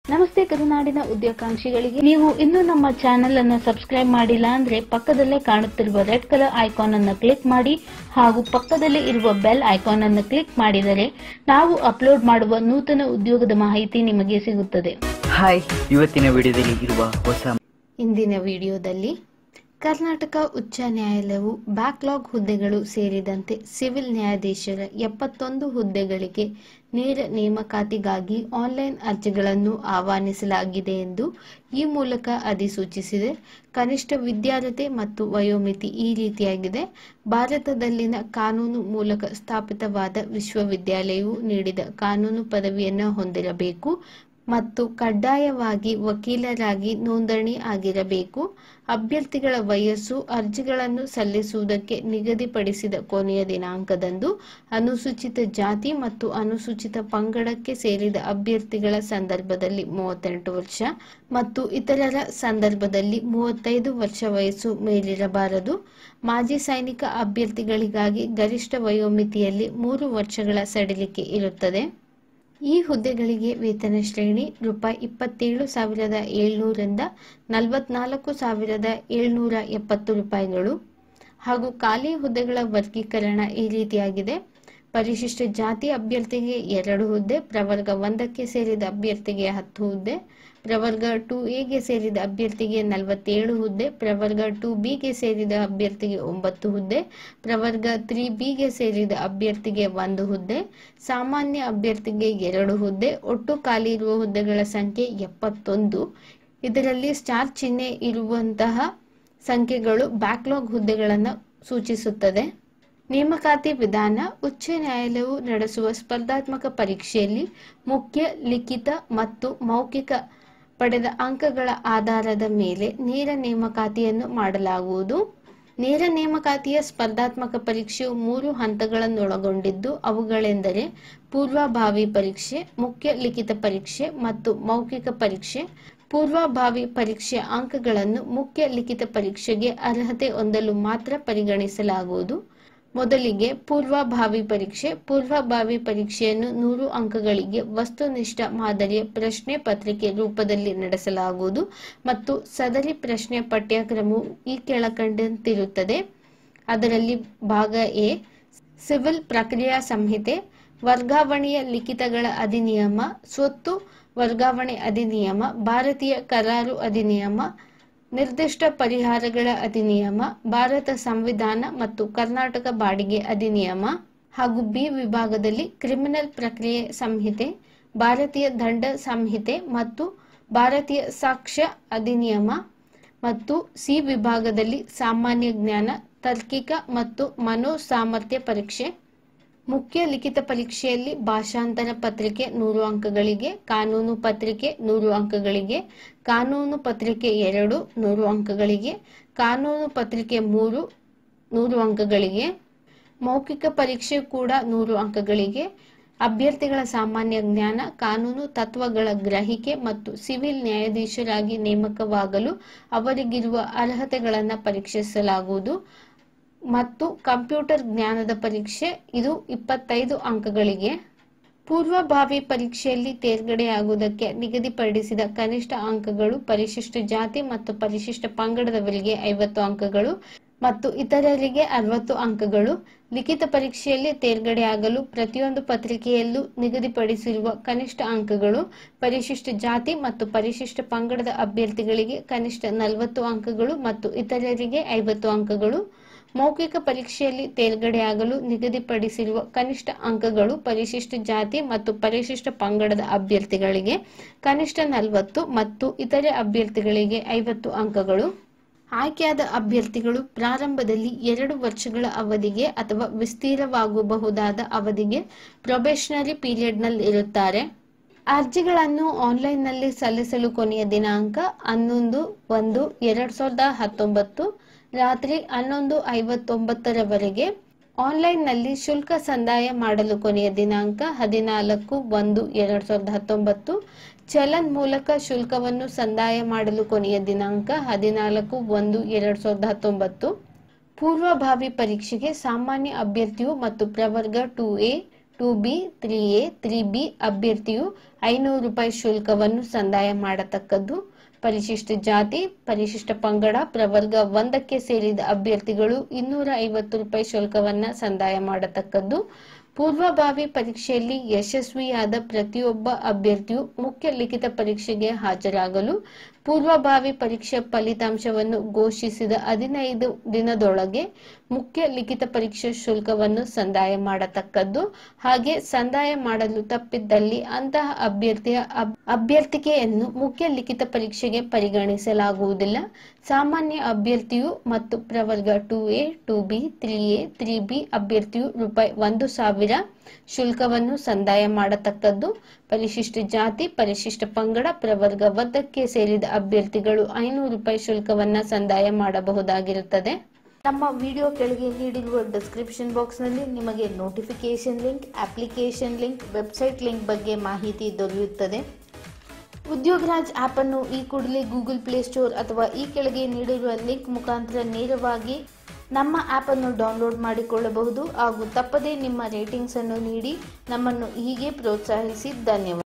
ನಮಸ್ತೆ ಕರುನಾಡಿನ ಉದ್ಯೋಗಾಂಕ್ಷಿಗಳಿಗೆ ನೀವು ಇನ್ನೂ ನಮ್ಮ ಚಾನೆಲ್ ಅನ್ನು ಸಬ್ಸ್ಕ್ರೈಬ್ ಮಾಡಿಲ್ಲ ಅಂದ್ರೆ ಪಕ್ಕದಲ್ಲೇ ಕಾಣುತ್ತಿರುವ ರೆಡ್ ಕಲರ್ ಐಕಾನ್ ಅನ್ನು ಕ್ಲಿಕ್ ಮಾಡಿ ಹಾಗೂ ಪಕ್ಕದಲ್ಲೇ ಇರುವ ಬೆಲ್ ಐಕಾನ್ ಅನ್ನು ಕ್ಲಿಕ್ ಮಾಡಿದರೆ ನಾವು ಅಪ್ಲೋಡ್ ಮಾಡುವ ನೂತನ ಉದ್ಯೋಗದ ಮಾಹಿತಿ ನಿಮಗೆ ಸಿಗುತ್ತದೆ ಹಾಯ್ ಇವತ್ತಿನ ವಿಡಿಯೋದಲ್ಲಿ ಇರುವ ಹೊಸ ಇಂದಿನ ವಿಡಿಯೋದಲ್ಲಿ ಕರ್ನಾಟಕ ಉಚ್ಚ ನ್ಯಾಯಾಲಯವು ಬ್ಯಾಕ್ಲಾಗ್ ಹುದ್ದೆಗಳು ಸೇರಿದಂತೆ ಸಿವಿಲ್ ನ್ಯಾಯಾಧೀಶರ ಎಪ್ಪತ್ತೊಂದು ಹುದ್ದೆಗಳಿಗೆ ನೇರ ನೇಮಕಾತಿಗಾಗಿ ಆನ್ಲೈನ್ ಅರ್ಜಿಗಳನ್ನು ಆಹ್ವಾನಿಸಲಾಗಿದೆ ಎಂದು ಈ ಮೂಲಕ ಅಧಿಸೂಚಿಸಿದೆ ಕನಿಷ್ಠ ವಿದ್ಯಾರ್ಹತೆ ಮತ್ತು ವಯೋಮಿತಿ ಈ ರೀತಿಯಾಗಿದೆ ಭಾರತದಲ್ಲಿನ ಕಾನೂನು ಮೂಲಕ ಸ್ಥಾಪಿತವಾದ ವಿಶ್ವವಿದ್ಯಾಲಯವು ನೀಡಿದ ಕಾನೂನು ಪದವಿಯನ್ನು ಹೊಂದಿರಬೇಕು ಮತ್ತು ಕಡ್ಡಾಯವಾಗಿ ವಕೀಲರಾಗಿ ನೋಂದಣಿ ಆಗಿರಬೇಕು ಅಭ್ಯರ್ಥಿಗಳ ವಯಸ್ಸು ಅರ್ಜಿಗಳನ್ನು ಸಲ್ಲಿಸುವುದಕ್ಕೆ ನಿಗದಿಪಡಿಸಿದ ಕೊನೆಯ ದಿನಾಂಕದಂದು ಅನುಸೂಚಿತ ಜಾತಿ ಮತ್ತು ಅನುಸೂಚಿತ ಪಂಗಡಕ್ಕೆ ಸೇರಿದ ಅಭ್ಯರ್ಥಿಗಳ ಸಂದರ್ಭದಲ್ಲಿ ಮೂವತ್ತೆಂಟು ವರ್ಷ ಮತ್ತು ಇತರರ ಸಂದರ್ಭದಲ್ಲಿ ಮೂವತ್ತೈದು ವರ್ಷ ವಯಸ್ಸು ಮೇಲಿರಬಾರದು ಮಾಜಿ ಸೈನಿಕ ಅಭ್ಯರ್ಥಿಗಳಿಗಾಗಿ ಗರಿಷ್ಠ ವಯೋಮಿತಿಯಲ್ಲಿ ಮೂರು ವರ್ಷಗಳ ಸಡಿಲಿಕೆ ಇರುತ್ತದೆ ಈ ಹುದ್ದೆಗಳಿಗೆ ವೇತನ ಶ್ರೇಣಿ ರೂಪಾಯಿ ಇಪ್ಪತ್ತೇಳು ಸಾವಿರದ ಏಳ್ನೂರಿಂದ ನಲವತ್ನಾಲ್ಕು ಸಾವಿರದ ಏಳ್ನೂರ ಎಪ್ಪತ್ತು ರೂಪಾಯಿಗಳು ಹಾಗೂ ಖಾಲಿ ಹುದ್ದೆಗಳ ವರ್ಗೀಕರಣ ಈ ರೀತಿಯಾಗಿದೆ ಪರಿಶಿಷ್ಟ ಜಾತಿ ಅಭ್ಯರ್ಥಿಗೆ ಎರಡು ಹುದ್ದೆ ಪ್ರವರ್ಗ ಒಂದಕ್ಕೆ ಸೇರಿದ ಅಭ್ಯರ್ಥಿಗೆ ಹತ್ತು ಹುದ್ದೆ ಪ್ರವರ್ಗ ಟು ಎಗೆ ಸೇರಿದ ಅಭ್ಯರ್ಥಿಗೆ ನಲವತ್ತೇಳು ಹುದ್ದೆ ಪ್ರವರ್ಗ ಟು ಬಿಗೆ ಸೇರಿದ ಅಭ್ಯರ್ಥಿಗೆ ಒಂಬತ್ತು ಹುದ್ದೆ ಪ್ರವರ್ಗ ತ್ರೀ ಬಿಗೆ ಸೇರಿದ ಅಭ್ಯರ್ಥಿಗೆ ಒಂದು ಹುದ್ದೆ ಸಾಮಾನ್ಯ ಅಭ್ಯರ್ಥಿಗೆ ಎರಡು ಹುದ್ದೆ ಒಟ್ಟು ಖಾಲಿ ಇರುವ ಹುದ್ದೆಗಳ ಸಂಖ್ಯೆ ಎಪ್ಪತ್ತೊಂದು ಇದರಲ್ಲಿ ಸ್ಟಾರ್ ಚಿಹ್ನೆ ಇರುವಂತಹ ಸಂಖ್ಯೆಗಳು ಬ್ಯಾಕ್ಲಾಗ್ ಹುದ್ದೆಗಳನ್ನು ಸೂಚಿಸುತ್ತದೆ ನೇಮಕಾತಿ ವಿಧಾನ ಉಚ್ಚ ನ್ಯಾಯಾಲಯವು ನಡೆಸುವ ಸ್ಪರ್ಧಾತ್ಮಕ ಪರೀಕ್ಷೆಯಲ್ಲಿ ಮುಖ್ಯ ಲಿಖಿತ ಮತ್ತು ಮೌಖಿಕ ಪಡೆದ ಅಂಕಗಳ ಆಧಾರದ ಮೇಲೆ ನೇರ ನೇಮಕಾತಿಯನ್ನು ಮಾಡಲಾಗುವುದು ನೇರ ನೇಮಕಾತಿಯ ಸ್ಪರ್ಧಾತ್ಮಕ ಪರೀಕ್ಷೆಯು ಮೂರು ಹಂತಗಳನ್ನೊಳಗೊಂಡಿದ್ದು ಅವುಗಳೆಂದರೆ ಪೂರ್ವಭಾವಿ ಪರೀಕ್ಷೆ ಮುಖ್ಯ ಲಿಖಿತ ಪರೀಕ್ಷೆ ಮತ್ತು ಮೌಖಿಕ ಪರೀಕ್ಷೆ ಪೂರ್ವಭಾವಿ ಪರೀಕ್ಷೆಯ ಅಂಕಗಳನ್ನು ಮುಖ್ಯ ಲಿಖಿತ ಪರೀಕ್ಷೆಗೆ ಅರ್ಹತೆ ಹೊಂದಲು ಮಾತ್ರ ಪರಿಗಣಿಸಲಾಗುವುದು ಮೊದಲಿಗೆ ಪೂರ್ವಭಾವಿ ಪರೀಕ್ಷೆ ಪೂರ್ವಭಾವಿ ಪರೀಕ್ಷೆಯನ್ನು ನೂರು ಅಂಕಗಳಿಗೆ ವಸ್ತುನಿಷ್ಠ ಮಾದರಿಯ ಪ್ರಶ್ನೆ ಪತ್ರಿಕೆ ರೂಪದಲ್ಲಿ ನಡೆಸಲಾಗುವುದು ಮತ್ತು ಸದರಿ ಪ್ರಶ್ನೆ ಪಠ್ಯಕ್ರಮವು ಈ ಕೆಳಕಂಡಂತಿರುತ್ತದೆ ಅದರಲ್ಲಿ ಭಾಗ ಎ ಸಿವಿಲ್ ಪ್ರಕ್ರಿಯಾ ಸಂಹಿತೆ ವರ್ಗಾವಣೆಯ ಲಿಖಿತಗಳ ಅಧಿನಿಯಮ ಸ್ವತ್ತು ವರ್ಗಾವಣೆ ಅಧಿನಿಯಮ ಭಾರತೀಯ ಕರಾರು ಅಧಿನಿಯಮ ನಿರ್ದಿಷ್ಟ ಪರಿಹಾರಗಳ ಅಧಿನಿಯಮ ಭಾರತ ಸಂವಿಧಾನ ಮತ್ತು ಕರ್ನಾಟಕ ಬಾಡಿಗೆ ಅಧಿನಿಯಮ ಹಾಗೂ ಬಿ ವಿಭಾಗದಲ್ಲಿ ಕ್ರಿಮಿನಲ್ ಪ್ರಕ್ರಿಯೆ ಸಂಹಿತೆ ಭಾರತೀಯ ದಂಡ ಸಂಹಿತೆ ಮತ್ತು ಭಾರತೀಯ ಸಾಕ್ಷ್ಯ ಅಧಿನಿಯಮ ಮತ್ತು ಸಿ ವಿಭಾಗದಲ್ಲಿ ಸಾಮಾನ್ಯ ಜ್ಞಾನ ತಾರ್ಕಿಕ ಮತ್ತು ಮನೋ ಸಾಮರ್ಥ್ಯ ಪರೀಕ್ಷೆ ಮುಖ್ಯ ಲಿಖಿತ ಪರೀಕ್ಷೆಯಲ್ಲಿ ಭಾಷಾಂತರ ಪತ್ರಿಕೆ ನೂರು ಅಂಕಗಳಿಗೆ ಕಾನೂನು ಪತ್ರಿಕೆ ನೂರು ಅಂಕಗಳಿಗೆ ಕಾನೂನು ಪತ್ರಿಕೆ ಎರಡು ನೂರು ಅಂಕಗಳಿಗೆ ಕಾನೂನು ಪತ್ರಿಕೆ ಮೂರು ನೂರು ಅಂಕಗಳಿಗೆ ಮೌಖಿಕ ಪರೀಕ್ಷೆ ಕೂಡ ನೂರು ಅಂಕಗಳಿಗೆ ಅಭ್ಯರ್ಥಿಗಳ ಸಾಮಾನ್ಯ ಜ್ಞಾನ ಕಾನೂನು ತತ್ವಗಳ ಗ್ರಹಿಕೆ ಮತ್ತು ಸಿವಿಲ್ ನ್ಯಾಯಾಧೀಶರಾಗಿ ನೇಮಕವಾಗಲು ಅವರಿಗಿರುವ ಅರ್ಹತೆಗಳನ್ನು ಪರೀಕ್ಷಿಸಲಾಗುವುದು ಮತ್ತು ಕಂಪ್ಯೂಟರ್ ಜ್ಞಾನದ ಪರೀಕ್ಷೆ ಇದು ಇಪ್ಪತ್ತೈದು ಅಂಕಗಳಿಗೆ ಪೂರ್ವಭಾವಿ ಪರೀಕ್ಷೆಯಲ್ಲಿ ತೇರ್ಗಡೆಯಾಗುವುದಕ್ಕೆ ನಿಗದಿಪಡಿಸಿದ ಕನಿಷ್ಠ ಅಂಕಗಳು ಪರಿಶಿಷ್ಟ ಜಾತಿ ಮತ್ತು ಪರಿಶಿಷ್ಟ ಪಂಗಡದವರಿಗೆ ಐವತ್ತು ಅಂಕಗಳು ಮತ್ತು ಇತರರಿಗೆ ಅರವತ್ತು ಅಂಕಗಳು ಲಿಖಿತ ಪರೀಕ್ಷೆಯಲ್ಲಿ ತೇರ್ಗಡೆಯಾಗಲು ಪ್ರತಿಯೊಂದು ಪತ್ರಿಕೆಯಲ್ಲೂ ನಿಗದಿಪಡಿಸಿರುವ ಕನಿಷ್ಠ ಅಂಕಗಳು ಪರಿಶಿಷ್ಟ ಜಾತಿ ಮತ್ತು ಪರಿಶಿಷ್ಟ ಪಂಗಡದ ಅಭ್ಯರ್ಥಿಗಳಿಗೆ ಕನಿಷ್ಠ ನಲವತ್ತು ಅಂಕಗಳು ಮತ್ತು ಇತರರಿಗೆ ಐವತ್ತು ಅಂಕಗಳು ಮೌಖಿಕ ಪರೀಕ್ಷೆಯಲ್ಲಿ ತೇರ್ಗಡೆಯಾಗಲು ನಿಗದಿಪಡಿಸಿರುವ ಕನಿಷ್ಠ ಅಂಕಗಳು ಪರಿಶಿಷ್ಟ ಜಾತಿ ಮತ್ತು ಪರಿಶಿಷ್ಟ ಪಂಗಡದ ಅಭ್ಯರ್ಥಿಗಳಿಗೆ ಕನಿಷ್ಠ ನಲವತ್ತು ಮತ್ತು ಇತರೆ ಅಭ್ಯರ್ಥಿಗಳಿಗೆ ಐವತ್ತು ಅಂಕಗಳು ಆಯ್ಕೆಯಾದ ಅಭ್ಯರ್ಥಿಗಳು ಪ್ರಾರಂಭದಲ್ಲಿ ಎರಡು ವರ್ಷಗಳ ಅವಧಿಗೆ ಅಥವಾ ವಿಸ್ತೀರವಾಗಬಹುದಾದ ಅವಧಿಗೆ ಪ್ರೊಬೇಷನರಿ ಪೀರಿಯಡ್ನಲ್ಲಿ ಇರುತ್ತಾರೆ ಅರ್ಜಿಗಳನ್ನು ಆನ್ಲೈನ್ನಲ್ಲಿ ಸಲ್ಲಿಸಲು ಕೊನೆಯ ದಿನಾಂಕ ಹನ್ನೊಂದು ಒಂದು ಎರಡು ಸಾವಿರದ ಹತ್ತೊಂಬತ್ತು ರಾತ್ರಿ ಹನ್ನೊಂದು ಐವತ್ತೊಂಬತ್ತರವರೆಗೆ ಆನ್ಲೈನ್ನಲ್ಲಿ ಶುಲ್ಕ ಸಂದಾಯ ಮಾಡಲು ಕೊನೆಯ ದಿನಾಂಕ ಹದಿನಾಲ್ಕು ಒಂದು ಎರಡು ಸಾವಿರದ ಹತ್ತೊಂಬತ್ತು ಚಲನ್ ಮೂಲಕ ಶುಲ್ಕವನ್ನು ಸಂದಾಯ ಮಾಡಲು ಕೊನೆಯ ದಿನಾಂಕ ಹದಿನಾಲ್ಕು ಒಂದು ಎರಡು ಸಾವಿರದ ಹತ್ತೊಂಬತ್ತು ಪೂರ್ವಭಾವಿ ಪರೀಕ್ಷೆಗೆ ಸಾಮಾನ್ಯ ಅಭ್ಯರ್ಥಿಯು ಮತ್ತು ಪ್ರವರ್ಗ two A two B three A three B ಅಭ್ಯರ್ಥಿಯು ಐನೂರು ರೂಪಾಯಿ ಶುಲ್ಕವನ್ನು ಸಂದಾಯ ಮಾಡತಕ್ಕದ್ದು ಪರಿಶಿಷ್ಟ ಜಾತಿ ಪರಿಶಿಷ್ಟ ಪಂಗಡ ಪ್ರವರ್ಗ ಒಂದಕ್ಕೆ ಸೇರಿದ ಅಭ್ಯರ್ಥಿಗಳು ಇನ್ನೂರ ಐವತ್ತು ರೂಪಾಯಿ ಶುಲ್ಕವನ್ನ ಸಂದಾಯ ಮಾಡತಕ್ಕದ್ದು ಪೂರ್ವಭಾವಿ ಪರೀಕ್ಷೆಯಲ್ಲಿ ಯಶಸ್ವಿಯಾದ ಪ್ರತಿಯೊಬ್ಬ ಅಭ್ಯರ್ಥಿಯು ಮುಖ್ಯ ಲಿಖಿತ ಪರೀಕ್ಷೆಗೆ ಹಾಜರಾಗಲು ಪೂರ್ವಭಾವಿ ಪರೀಕ್ಷೆ ಫಲಿತಾಂಶವನ್ನು ಘೋಷಿಸಿದ ಹದಿನೈದು ದಿನದೊಳಗೆ ಮುಖ್ಯ ಲಿಖಿತ ಪರೀಕ್ಷೆ ಶುಲ್ಕವನ್ನು ಸಂದಾಯ ಮಾಡತಕ್ಕದ್ದು ಹಾಗೆ ಸಂದಾಯ ಮಾಡಲು ತಪ್ಪಿದ್ದಲ್ಲಿ ಅಂತಹ ಅಭ್ಯರ್ಥಿಯ ಅಬ್- ಅಭ್ಯರ್ಥಿಕೆಯನ್ನು ಮುಖ್ಯ ಲಿಖಿತ ಪರೀಕ್ಷೆಗೆ ಪರಿಗಣಿಸಲಾಗುವುದಿಲ್ಲ ಸಾಮಾನ್ಯ ಅಭ್ಯರ್ಥಿಯು ಮತ್ತು ಪ್ರವರ್ಗ two A two B three A three B ಅಭ್ಯರ್ಥಿಯು ರೂಪಾಯಿ ಒಂದು ಸಾವಿರ ಶುಲ್ಕವನ್ನು ಸಂದಾಯ ಮಾಡತಕ್ಕದ್ದು ಪರಿಶಿಷ್ಟ ಜಾತಿ ಪರಿಶಿಷ್ಟ ಪಂಗಡ ಪ್ರವರ್ಗ ಒಂದಕ್ಕೆ ಸೇರಿದ ಅಭ್ಯರ್ಥಿಗಳು ಐನೂರು ರೂಪಾಯಿ ಶುಲ್ಕವನ್ನ ಸಂದಾಯ ಮಾಡಬಹುದಾಗಿರುತ್ತದೆ ನಮ್ಮ ವಿಡಿಯೋ ಕೆಳಗೆ ನೀಡಿರುವ ಡಿಸ್ಕ್ರಿಪ್ಷನ್ ಬಾಕ್ಸ್ನಲ್ಲಿ ನಿಮಗೆ notification link application link website link ಬಗ್ಗೆ ಮಾಹಿತಿ ದೊರೆಯುತ್ತದೆ ಉದ್ಯೋಗರಾಜ್ ಆಪ್ ಅನ್ನು ಈ ಕೂಡಲೇ ಗೂಗಲ್ ಪ್ಲೇ ಸ್ಟೋರ್ ಅಥವಾ ಈ ಕೆಳಗೆ ನೀಡಿರುವ ಲಿಂಕ್ ಮುಖಾಂತರ ನೇರವಾಗಿ ನಮ್ಮ ಆಪ್ ಅನ್ನು ಡೌನ್ಲೋಡ್ ಮಾಡಿಕೊಳ್ಳಬಹುದು ಹಾಗೂ ತಪ್ಪದೇ ನಿಮ್ಮ ರೇಟಿಂಗ್ಸ್ ಅನ್ನು ನೀಡಿ ನಮ್ಮನ್ನು ಹೀಗೆ ಪ್ರೋತ್ಸಾಹಿಸಿ ಧನ್ಯವಾದ